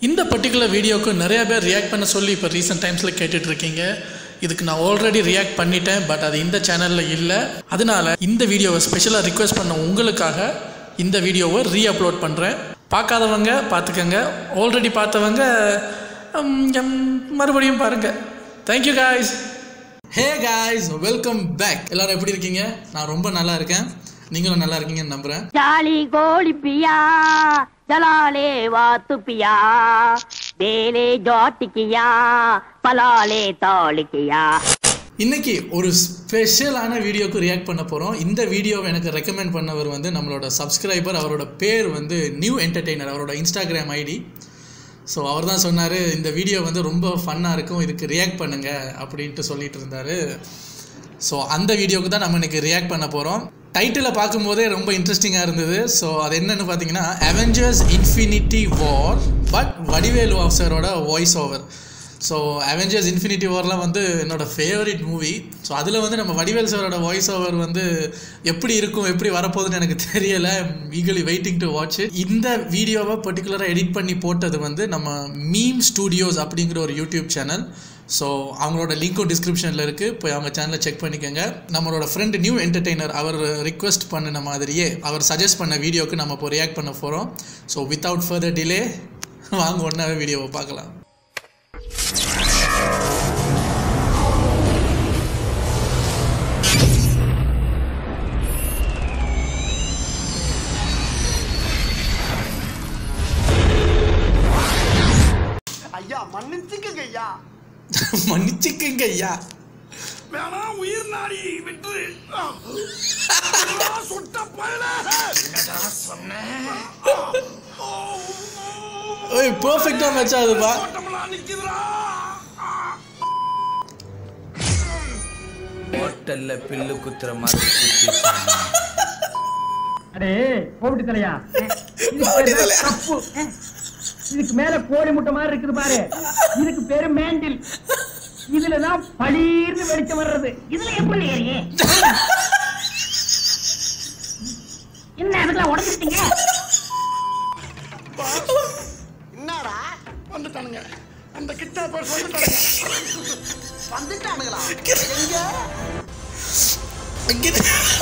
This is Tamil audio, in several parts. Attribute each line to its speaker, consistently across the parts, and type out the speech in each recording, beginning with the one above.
Speaker 1: இந்த பர்டிகுலர் வீடியோக்கு நிறைய பேர் ரியாக்ட் பண்ண சொல்லி இப்போ ரீசெண்ட் டைம்ஸில் கேட்டுட்ருக்கீங்க இதுக்கு நான் ஆல்ரெடி ரியாக்ட் பண்ணிட்டேன் பட் அது இந்த சேனலில் இல்லை அதனால இந்த வீடியோவை ஸ்பெஷலாக ரிக்வெஸ்ட் பண்ண உங்களுக்காக இந்த வீடியோவை ரீ அப்லோட் பண்ணுறேன் பார்க்காதவங்க பார்த்துக்கங்க ஆல்ரெடி பார்த்தவங்க ம், ம், மறுபடியும் பாருங்கள் thank you guys hey guys welcome back எல்லாரும் எப்படி இருக்கீங்க நான் ரொம்ப நல்லா இருக்கேன் நீங்களும் நல்லா இருக்கீங்கன்னு நம்புகிறேன்
Speaker 2: ಜಾಲಿ ಗೋಳಿ ಪಿಯಾ ಜಲಾಲೆ ವಾತು ಪಿಯಾ ಬೇಲೆ ಜಾಟಿಕಿಯಾ ಪಲಾಲೆ ತಾಳಿಕಿಯಾ
Speaker 1: இன்னைக்கு ஒரு ஸ்பெஷலான வீடியோக்கு ரியாக்ட் பண்ண போகிறோம் இந்த வீடியோவை எனக்கு ரெக்கமெண்ட் பண்ணவர் வந்து நம்மளோட சப்ஸ்கிரைபர் அவரோட பேர் வந்து நியூ என்டர்டெய்னர் அவரோட இன்ஸ்டாகிராம் ஐடி ஸோ அவர் தான் சொன்னார் இந்த வீடியோ வந்து ரொம்ப ஃபன்னாக இருக்கும் இதுக்கு ரியாக்ட் பண்ணுங்க அப்படின்ட்டு சொல்லிட்டு இருந்தார் ஸோ அந்த வீடியோக்கு தான் நம்ம இன்னைக்கு ரியாக்ட் பண்ண போகிறோம் டைட்டிலை பார்க்கும்போதே ரொம்ப இன்ட்ரெஸ்டிங்காக இருந்தது ஸோ அது என்னன்னு பார்த்தீங்கன்னா Avengers Infinity War but Vadivelu ஆஃபீஸரோட voice over so Avengers Infinity வார்லாம் வந்து என்னோட ஃபேவரட் மூவி ஸோ அதில் வந்து நம்ம வடிவேல் சாரோட வாய்ஸ் ஓவர் வந்து எப்படி இருக்கும் எப்படி வரப்போகுதுன்னு எனக்கு தெரியலை ஈகலி வெயிட்டிங் டு வாட்ச் இந்த வீடியோவை பர்டிகுலராக எடிட் பண்ணி போட்டது வந்து நம்ம மீம் ஸ்டூடியோஸ் அப்படிங்கிற ஒரு யூடியூப் சேனல் ஸோ அவங்களோட லிங்க்கும் டிஸ்கிரிப்ஷனில் இருக்குது போய் அவங்க சேனலை செக் பண்ணிக்கோங்க நம்மளோட ஃப்ரெண்டு நியூ என்டர்டெய்னர் அவர் ரிக்வெஸ்ட் பண்ணின மாதிரியே அவர் சஜஸ்ட் பண்ண வீடியோக்கு நம்ம இப்போ ரியாக்ட் பண்ண போகிறோம் ஸோ வித்தவுட் ஃபர்தர் டிலே வாங்க ஒன்றாவே வீடியோவை பார்க்கலாம்
Speaker 3: ஐயா மன்னிச்சுக்கங்க ஐயா
Speaker 1: மன்னிச்சுக்கங்க ஐயா
Speaker 3: வேணா உயிர் நாடி விட்டு சுட்ட பயல
Speaker 1: ஓய் பர்ஃபெக்டாக மேட்ச் ஆகுதுப்பா
Speaker 3: ஓட்டமெல்லாம் நிக்குதுடா
Speaker 4: ஹோட்டல்ல பில்லு குத்துற மாதிரி குத்திட்டாங்க.
Speaker 5: அடே போட்டு தலையா
Speaker 1: போட்டு தலையா.
Speaker 5: தப்பு இதுக்கு மேல கோழி முட்டை மாதிரி இருக்குது பாரு இதுக்கு பேரு மேண்டில் இதுலதான் பளீர்னு வெளிச்சம் வர்றது
Speaker 2: இதுல எப்படி ஏறியே என்ன அதுக்குள்ள உடஞ்சிட்டீங்க
Speaker 3: என்னடா வந்துட்டானுங்க அந்த கிட்ட போய் வந்துட்டானுங்க வந்துட்டானுங்களா எங்க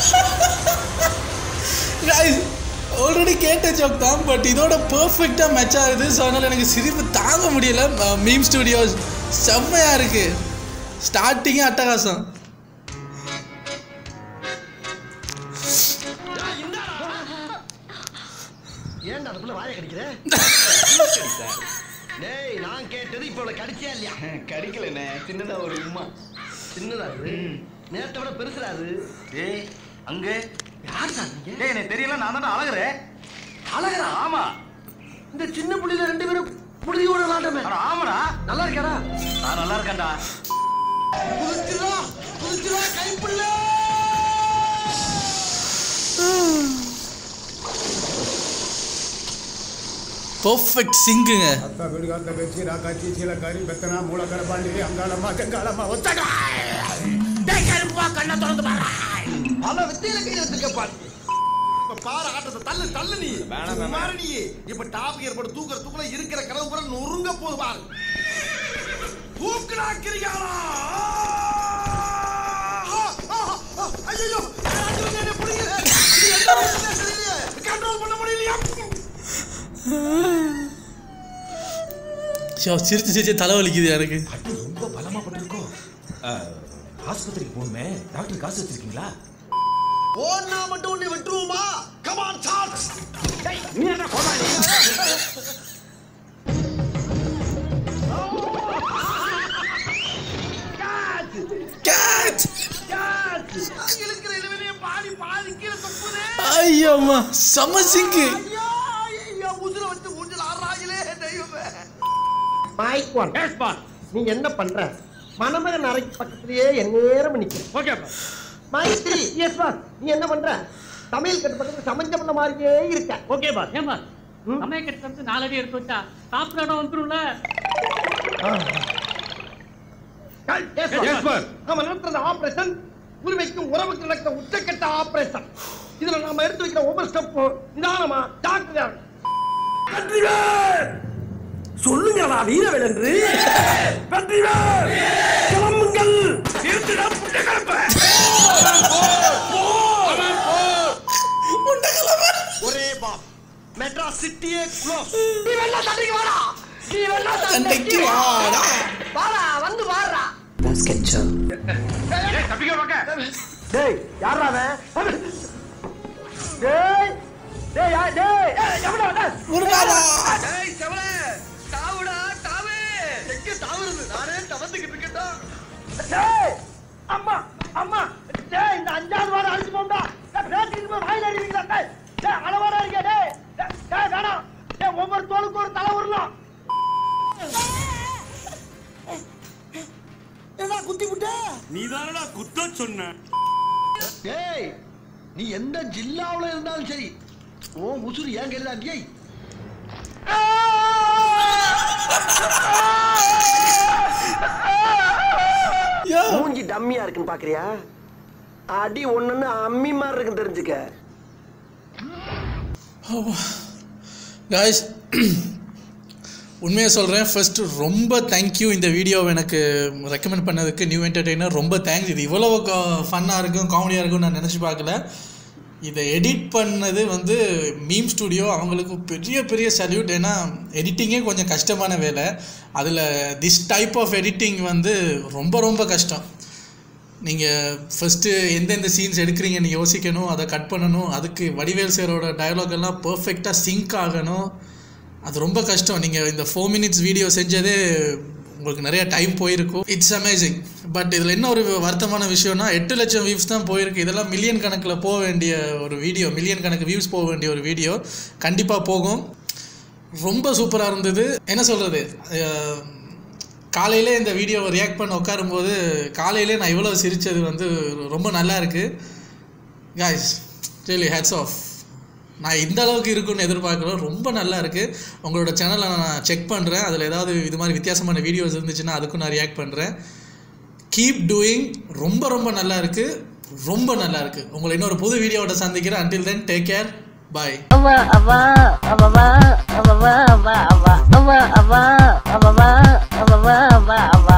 Speaker 1: ஆல்ரெடி கேட்ட ஜோக் தான் பட் இதோட பர்ஃபெக்டாக மேட்ச் ஆகுது ஸோ அதனால் எனக்கு சிரிப்பு தாங்க முடியல மீம் ஸ்டுடியோஸ் செம்மையாக இருக்குது ஸ்டார்டிங்கே அட்டகாசம்
Speaker 3: ஏன்டா அதுக்குள்ள வாய கடிக்கிற டேய் நான் கேட்டது இப்ப இவ்வளவு கடிச்சியா இல்லையா
Speaker 6: கடிக்கலண்ணே சின்னதா ஒரு உம்மா
Speaker 3: சின்னதா அது நேரத்தை விட பெருசுடா அது
Speaker 6: ஏய் அங்க
Speaker 3: யார் சார் நீங்க
Speaker 6: டேய் எனக்கு தெரியல நான் தான் அழகுறேன்
Speaker 3: அழகரா
Speaker 6: ஆமா
Speaker 3: இந்த சின்ன புள்ளில ரெண்டு பேரும் புழுதியோட விளாட்டமே
Speaker 6: அட ஆமாடா
Speaker 3: நல்லா இருக்காடா
Speaker 6: நான் நல்லா இருக்கேன்டா
Speaker 3: குதிச்சுடா குதிச்சுடா கைப்புள்ள
Speaker 1: பர்ஃபெக்ட் சிங்குங்க
Speaker 7: ಅತ್ತ ಬಿಡುಗಂತ ಬೆಚ್ಚಿ ರಾಕಾಚಿ ಚೀಲಕಾರಿ ಬೆತ್ತನ ಮೂಳಕರ ಬಾಂಡಿ ಅಂಗಾಳಮ್ಮ ಗಂಗಾಳಮ್ಮ ಒತ್ತಗ
Speaker 3: பல வித்தையில கையில வச்சிருக்க பாரு இப்ப பாரு ஆட்டத்தை தள்ளு தள்ளு நீ மாறு நீ இப்ப டாப் ஏற்பட்டு தூக்குற தூக்குல இருக்கிற கனவு பூரா நொறுங்க போது பாரு தூக்குடா கிரியாளா ஐயோ கண்ட்ரோல் பண்ண முடியலையா
Speaker 1: ஷோ சிரிச்சு சிரிச்சு தலைவலிக்குது எனக்கு
Speaker 4: ரொம்ப பலமா பட்டிருக்கோம் ஆஸ்பத்திரிக்கு போகணுமே டாக்டர் காசு வச்சிருக்கீங்களா
Speaker 3: ஓன்னா மட்டும் உன்னை விட்டுருவோமா கமான் சார்ஸ்
Speaker 5: நீ என்ன கோமாளி
Speaker 1: கேட்ச்
Speaker 3: இழுக்கிற இழுவிலையும் பாதி பாதி கீழே தப்புதே
Speaker 1: ஐயோம்மா செம்ம சிங்கு
Speaker 3: ஐயோ ஐயோ உசுர வச்சு ஊஞ்சல் ஆடுறாங்களே தெய்வமே
Speaker 5: மைக் ஒன் எஸ் பாஸ்
Speaker 8: நீ என்ன பண்ற மணமகன் அறைக்கு பக்கத்திலேயே எந்நேரம் நிக்கிற
Speaker 5: ஓகே
Speaker 8: மைத்ரி எஸ் பாஸ் நீ என்ன பண்ற சமையல் கட்டு பக்கத்துல சமைஞ்ச பண்ண மாதிரியே இருக்க
Speaker 5: ஓகே பாஸ் ஏன் பாஸ் சமய கட்டு வந்து நாலடி எடுத்து வச்சா சாப்பிட இடம் வந்துரும்ல
Speaker 8: எஸ் பாஸ் நம்ம நடத்துற ஆபரேஷன் உரிமைக்கும் உறவுக்கு நடக்கிற உச்சக்கட்ட ஆபரேஷன் இதுல நாம எடுத்து வைக்கிற ஒவ்வொரு ஸ்டெப்பும் நிதானமா டாக்டர் சொல்லுங்கடா வீரவேல் என்று வெற்றிவேல் கிளம்புங்கள்
Speaker 3: ஒரே பாப் மெட்ராஸ் சிட்டியே க்ளோஸ்
Speaker 8: நீ வெள்ளா சண்டைக்கு வாடா நீ வெள்ளா
Speaker 1: சண்டைக்கு வாடா.
Speaker 8: வாடா வந்து வாடா
Speaker 6: ஏய் தப்பிக்க பக்க
Speaker 8: டேய் யாரா அவன் டேய் டேய் யா டேய் ஏய், எவன்டா அவன்?
Speaker 1: முருகாதா
Speaker 3: டேய் செவல தாவுடா தாவு எங்க தாவுறது நானே தவந்துகிட்டு இருக்கேன்டா
Speaker 8: டேய் அம்மா அம்மா டேய் இந்த அஞ்சாவது வாரம் அடிச்சு போண்டா டேய் பேசிட்டு போய் வாயில அடிவீங்களா டேய் டேய் அளவாடா இருக்க டேய் டேய், டேய் வேணாம் டேய் ஒவ்வொரு தோலுக்கு ஒரு தலை உருளும் என்ன குத்தி விட்ட
Speaker 3: நீதானடா குத்தம் சொன்ன டேய் நீ எந்த ஜில்லாவுல இருந்தாலும் சரி ஓ முசுறு ஏன் கையில டேய்
Speaker 8: மூஞ்சி டம்மியா இருக்குன்னு பாக்குறியா அடி ஒண்ணுன்னு அம்மி மாதிரி இருக்குன்னு தெரிஞ்சுக்க
Speaker 1: காய்ஸ் உண்மையை சொல்கிறேன் ஃபஸ்ட்டு ரொம்ப தேங்க்யூ இந்த வீடியோவை எனக்கு ரெக்கமெண்ட் பண்ணதுக்கு நியூ என்டர்டெய்னர் ரொம்ப தேங்க்ஸ் இது இவ்வளோ ஃபன்னாக இருக்கும் காமெடியாக இருக்கும் நான் நினச்சி பார்க்கல இதை எடிட் பண்ணது வந்து மீம் ஸ்டுடியோ அவங்களுக்கு பெரிய பெரிய சல்யூட் ஏன்னா எடிட்டிங்கே கொஞ்சம் கஷ்டமான வேலை அதில் திஸ் டைப் ஆஃப் எடிட்டிங் வந்து ரொம்ப ரொம்ப கஷ்டம் நீங்கள் ஃபஸ்ட்டு எந்தெந்த சீன்ஸ் எடுக்கிறீங்கன்னு யோசிக்கணும் அதை கட் பண்ணணும் அதுக்கு வடிவேல் சாரோட டயலாக் எல்லாம் பர்ஃபெக்டாக சிங்க் ஆகணும் அது ரொம்ப கஷ்டம் நீங்கள் இந்த ஃபோர் மினிட்ஸ் வீடியோ செஞ்சதே உங்களுக்கு நிறைய டைம் போயிருக்கும் இட்ஸ் அமேசிங் பட் இதில் என்ன ஒரு வருத்தமான விஷயம்னா எட்டு லட்சம் வியூஸ் தான் போயிருக்கு இதெல்லாம் மில்லியன் கணக்கில் போக வேண்டிய ஒரு வீடியோ மில்லியன் கணக்கு வியூஸ் போக வேண்டிய ஒரு வீடியோ கண்டிப்பாக போகும் ரொம்ப சூப்பராக இருந்தது என்ன சொல்கிறது காலையிலே இந்த வீடியோவை ரியாக்ட் பண்ண உட்காரும்போது காலையிலே நான் இவ்வளோ சிரித்தது வந்து ரொம்ப நல்லா இருக்குது காய்ஸ் ரியலி ஹேட்ஸ் ஆஃப் நான் இந்த அளவுக்கு இருக்குன்னு எதிர்பார்க்கல ரொம்ப நல்லா இருக்குது உங்களோட சேனலை நான் செக் பண்ணுறேன் அதில் ஏதாவது இது மாதிரி வித்தியாசமான வீடியோஸ் இருந்துச்சுன்னா அதுக்கும் நான் ரியாக்ட் பண்ணுறேன் கீப் டூயிங் ரொம்ப ரொம்ப நல்லா இருக்குது ரொம்ப நல்லா இருக்குது உங்களை இன்னொரு புது வீடியோவோட சந்திக்கிறேன் until then take care bye
Speaker 2: அவா அவா அவவா அவவா அவா அவா அவா அவா அவவா அவவா அவா அவா